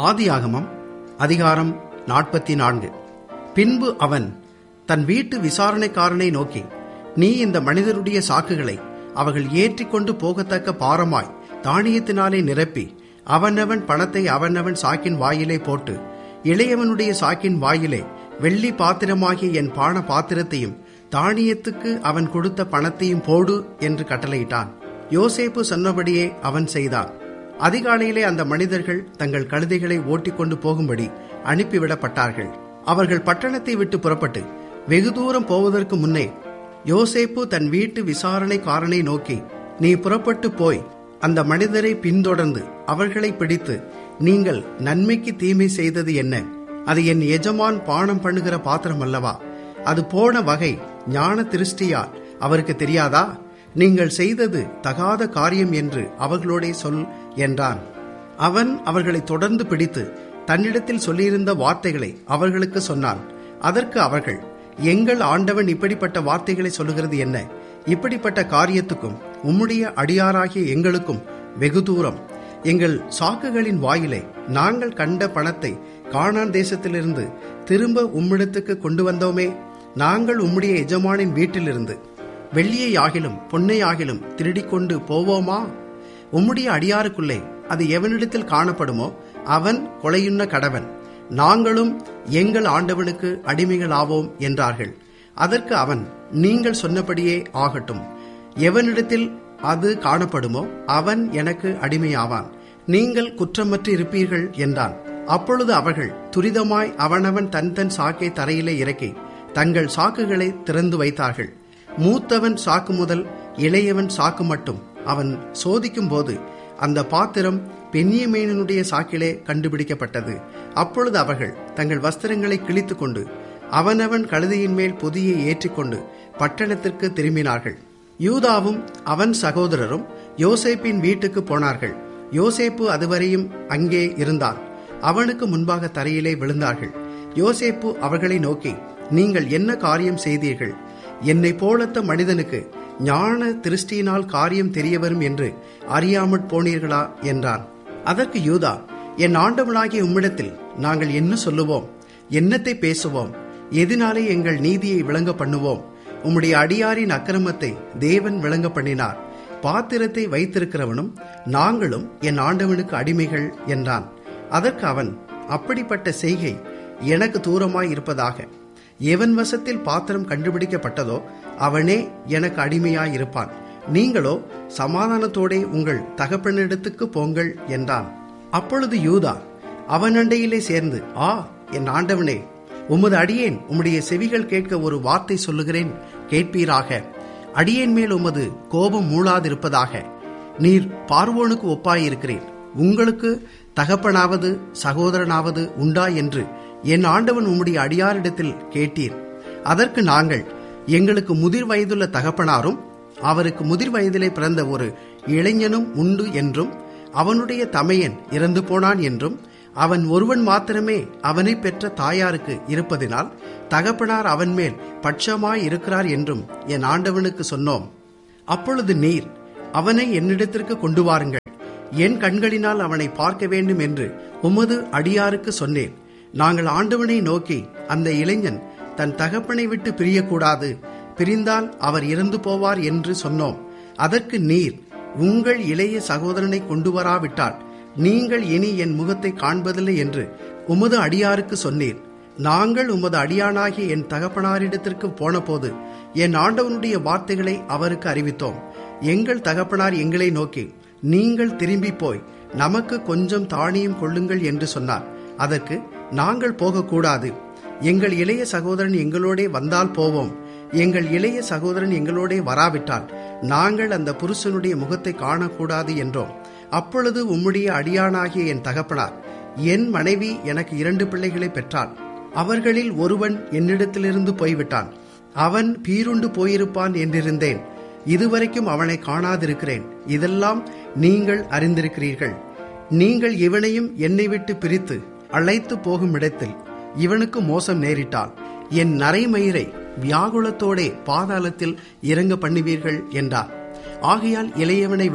ஆதியாகமம் அதிகாரம் நாற்பத்தி நான்கு பின்பு அவன் தன் வீட்டு விசாரணைக்காரனை நோக்கி நீ இந்த மனிதருடைய சாக்குகளை அவர்கள் ஏற்றிக்கொண்டு போகத்தக்க பாரமாய் தானியத்தினாலே நிரப்பி அவனவன் பணத்தை அவனவன் சாக்கின் வாயிலே போட்டு இளையவனுடைய சாக்கின் வாயிலே வெள்ளி பாத்திரமாகிய என் பான பாத்திரத்தையும் தானியத்துக்கு அவன் கொடுத்த பணத்தையும் போடு என்று கட்டளையிட்டான் யோசேப்பு சொன்னபடியே அவன் செய்தான் அதிகாலையிலே அந்த மனிதர்கள் தங்கள் கழுதைகளை ஓட்டிக்கொண்டு போகும்படி அனுப்பிவிடப்பட்டார்கள் அவர்கள் பட்டணத்தை விட்டு புறப்பட்டு வெகு தூரம் போவதற்கு முன்னே யோசேப்பு தன் வீட்டு விசாரணைக்காரனை நோக்கி நீ புறப்பட்டு போய் அந்த மனிதரை பின்தொடர்ந்து அவர்களை பிடித்து நீங்கள் நன்மைக்கு தீமை செய்தது என்ன அது என் எஜமான் பானம் பண்ணுகிற பாத்திரம் அல்லவா அது போன வகை ஞான திருஷ்டியால் அவருக்கு தெரியாதா நீங்கள் செய்தது தகாத காரியம் என்று அவர்களோடே சொல் என்றான் அவன் அவர்களை தொடர்ந்து பிடித்து தன்னிடத்தில் சொல்லியிருந்த வார்த்தைகளை அவர்களுக்கு சொன்னான் அதற்கு அவர்கள் எங்கள் ஆண்டவன் இப்படிப்பட்ட வார்த்தைகளை சொல்லுகிறது என்ன இப்படிப்பட்ட காரியத்துக்கும் உம்முடைய அடியாராகிய எங்களுக்கும் வெகு தூரம் எங்கள் சாக்குகளின் வாயிலே நாங்கள் கண்ட பணத்தை கானான் தேசத்திலிருந்து திரும்ப உம்மிடத்துக்கு கொண்டு வந்தோமே நாங்கள் உம்முடைய எஜமானின் வீட்டிலிருந்து வெள்ளியை ஆகிலும் பொன்னை ஆகிலும் திருடிக்கொண்டு போவோமா உம்முடைய அடியாருக்குள்ளே அது எவனிடத்தில் காணப்படுமோ அவன் கொலையுண்ண கடவன் நாங்களும் எங்கள் ஆண்டவனுக்கு அடிமைகளாவோம் என்றார்கள் அதற்கு அவன் நீங்கள் சொன்னபடியே ஆகட்டும் எவனிடத்தில் அது காணப்படுமோ அவன் எனக்கு அடிமையாவான் நீங்கள் குற்றமற்று இருப்பீர்கள் என்றான் அப்பொழுது அவர்கள் துரிதமாய் அவனவன் தன் தன் சாக்கை தரையிலே இறக்கி தங்கள் சாக்குகளை திறந்து வைத்தார்கள் மூத்தவன் சாக்கு முதல் இளையவன் சாக்கு மட்டும் அவன் சோதிக்கும் போது அந்த பாத்திரம் பெண்ணியமேனனுடைய சாக்கிலே கண்டுபிடிக்கப்பட்டது அப்பொழுது அவர்கள் தங்கள் வஸ்திரங்களை கிழித்துக் கொண்டு அவனவன் கழுதையின் மேல் பொதியை ஏற்றிக்கொண்டு பட்டணத்திற்கு திரும்பினார்கள் யூதாவும் அவன் சகோதரரும் யோசேப்பின் வீட்டுக்கு போனார்கள் யோசேப்பு அதுவரையும் அங்கே இருந்தான் அவனுக்கு முன்பாக தரையிலே விழுந்தார்கள் யோசேப்பு அவர்களை நோக்கி நீங்கள் என்ன காரியம் செய்தீர்கள் என்னை போலத்த மனிதனுக்கு ஞான திருஷ்டியினால் காரியம் தெரியவரும் என்று அறியாமற் போனீர்களா என்றான் அதற்கு யூதா என் ஆண்டவனாகிய உம்மிடத்தில் நாங்கள் என்ன சொல்லுவோம் என்னத்தை பேசுவோம் எதினாலே எங்கள் நீதியை விளங்க பண்ணுவோம் உம்முடைய அடியாரின் அக்கிரமத்தை தேவன் விளங்க பண்ணினார் பாத்திரத்தை வைத்திருக்கிறவனும் நாங்களும் என் ஆண்டவனுக்கு அடிமைகள் என்றான் அதற்கு அவன் அப்படிப்பட்ட செய்கை எனக்கு தூரமாய் இருப்பதாக எவன் வசத்தில் பாத்திரம் கண்டுபிடிக்கப்பட்டதோ அவனே எனக்கு அடிமையாய் இருப்பான் நீங்களோ சமாதானத்தோடே உங்கள் தகப்பனிடத்துக்கு போங்கள் என்றான் அப்பொழுது யூதா அவன் அண்டையிலே சேர்ந்து ஆ என் ஆண்டவனே உமது அடியேன் உம்முடைய செவிகள் கேட்க ஒரு வார்த்தை சொல்லுகிறேன் கேட்பீராக அடியேன் மேல் உமது கோபம் மூளாதிருப்பதாக நீர் பார்வோனுக்கு ஒப்பாயிருக்கிறீர் உங்களுக்கு தகப்பனாவது சகோதரனாவது உண்டா என்று என் ஆண்டவன் உம்முடைய அடியாரிடத்தில் கேட்டீர் அதற்கு நாங்கள் எங்களுக்கு முதிர் வயதுள்ள தகப்பனாரும் அவருக்கு முதிர் வயதிலே பிறந்த ஒரு இளைஞனும் உண்டு என்றும் அவனுடைய தமையன் இறந்து போனான் என்றும் அவன் ஒருவன் மாத்திரமே அவனை பெற்ற தாயாருக்கு இருப்பதினால் தகப்பனார் அவன் மேல் பட்சமாய் இருக்கிறார் என்றும் என் ஆண்டவனுக்கு சொன்னோம் அப்பொழுது நீர் அவனை என்னிடத்திற்கு கொண்டு வாருங்கள் என் கண்களினால் அவனை பார்க்க வேண்டும் என்று உமது அடியாருக்கு சொன்னேன் நாங்கள் ஆண்டவனை நோக்கி அந்த இளைஞன் தன் தகப்பனை விட்டு பிரியக்கூடாது பிரிந்தால் அவர் இறந்து போவார் என்று சொன்னோம் அதற்கு நீர் உங்கள் இளைய சகோதரனை கொண்டு வராவிட்டால் நீங்கள் இனி என் முகத்தை காண்பதில்லை என்று உமது அடியாருக்கு சொன்னீர் நாங்கள் உமது அடியானாகிய என் தகப்பனாரிடத்திற்கு போனபோது என் ஆண்டவனுடைய வார்த்தைகளை அவருக்கு அறிவித்தோம் எங்கள் தகப்பனார் எங்களை நோக்கி நீங்கள் திரும்பி போய் நமக்கு கொஞ்சம் தானியம் கொள்ளுங்கள் என்று சொன்னார் அதற்கு நாங்கள் போகக்கூடாது எங்கள் இளைய சகோதரன் எங்களோடே வந்தால் போவோம் எங்கள் இளைய சகோதரன் எங்களோடே வராவிட்டால் நாங்கள் அந்த புருஷனுடைய முகத்தை காணக்கூடாது என்றோம் அப்பொழுது உம்முடைய அடியானாகிய என் தகப்பனார் என் மனைவி எனக்கு இரண்டு பிள்ளைகளை பெற்றாள் அவர்களில் ஒருவன் என்னிடத்திலிருந்து போய்விட்டான் அவன் பீருண்டு போயிருப்பான் என்றிருந்தேன் இதுவரைக்கும் அவனை காணாதிருக்கிறேன் இதெல்லாம் நீங்கள் அறிந்திருக்கிறீர்கள் நீங்கள் இவனையும் என்னை விட்டு பிரித்து அழைத்து போகும் இடத்தில் இவனுக்கு மோசம் நேரிட்டால் என் நரைமயிரை வியாகுலத்தோடே பாதாளத்தில் இறங்க பண்ணுவீர்கள் என்றார் ஆகையால் இளையவனை விட்டு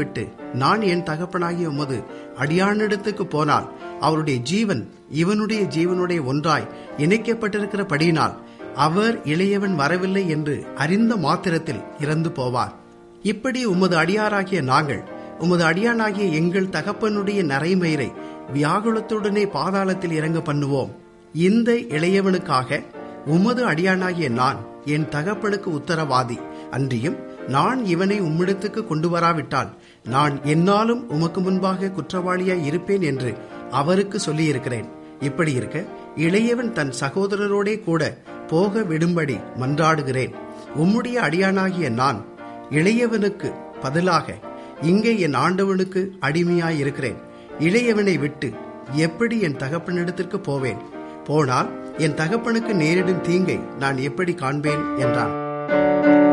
நான் என் தகப்பனாகிய உமது அடியானிடத்துக்கு போனால் அவருடைய ஜீவன் இவனுடைய ஜீவனுடைய ஒன்றாய் இணைக்கப்பட்டிருக்கிறபடியினால் அவர் இளையவன் வரவில்லை என்று அறிந்த மாத்திரத்தில் இறந்து போவார் இப்படி உமது அடியாராகிய நாங்கள் உமது அடியானாகிய எங்கள் தகப்பனுடைய நரைமயிரை வியாகுலத்துடனே பாதாளத்தில் இறங்க பண்ணுவோம் இந்த இளையவனுக்காக உமது அடியானாகிய நான் என் தகப்பனுக்கு உத்தரவாதி அன்றியும் நான் இவனை உம்மிடத்துக்கு கொண்டு வராவிட்டால் நான் என்னாலும் உமக்கு முன்பாக குற்றவாளியாய் இருப்பேன் என்று அவருக்கு சொல்லியிருக்கிறேன் இப்படி இருக்க இளையவன் தன் சகோதரரோடே கூட போக விடும்படி மன்றாடுகிறேன் உம்முடைய அடியானாகிய நான் இளையவனுக்கு பதிலாக இங்கே என் ஆண்டவனுக்கு அடிமையாய் இருக்கிறேன் இளையவனை விட்டு எப்படி என் தகப்பனிடத்திற்கு போவேன் போனால் என் தகப்பனுக்கு நேரிடும் தீங்கை நான் எப்படி காண்பேன் என்றான்